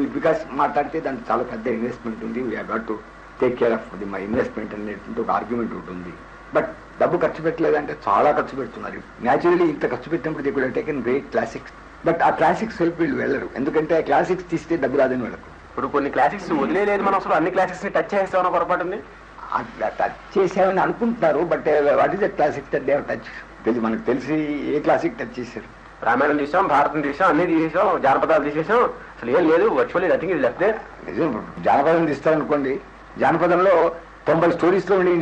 because మాట్లాడితే దానికి చాలా పెద్ద ఇన్వెస్ట్మెంట్ ఉంది we had to take care of the my investment అనేటువంటి ఒక ఆర్గ్యుమెంట్ ఒకటి ఉంది బట్ డబ్బు ఖర్చు పెట్టలేదంటే చాలా ఖర్చు పెడుతున్నారు న్యాచురలీ ఇంత ఖర్చు పెట్టినప్పుడు దే కూడా టేకెన్ గ్రేట్ క్లాసిక్స్ బట్ ఆ క్లాసిక్స్ వైపు వీళ్ళు వెళ్ళరు ఎందుకంటే ఆ క్లాసిక్స్ తీస్తే డబ్బు రాదని వాళ్ళకు ఇప్పుడు కొన్ని క్లాసిక్స్ వదిలేదు మనం అసలు అన్ని క్లాసిక్స్ ని టచ్ చేస్తామన్న పొరపాటు ఉంది అట్లా టచ్ చేసామని అనుకుంటున్నారు but what is the classic that they touch తెలిసి మనకు తెలిసి ఏ క్లాసిక్ టచ్ చేశారు రామాయణం తీసాం భారతం తీసాం అన్ని తీసేసాం జానపదాలు తీసేసాం అసలు ఏం లేదు వర్చువల్లీ నథింగ్ ఇది లెఫ్ట్ నిజం జానపదం తీస్తారనుకోండి జానపదంలో తొంభై స్టోరీస్లో ఉండే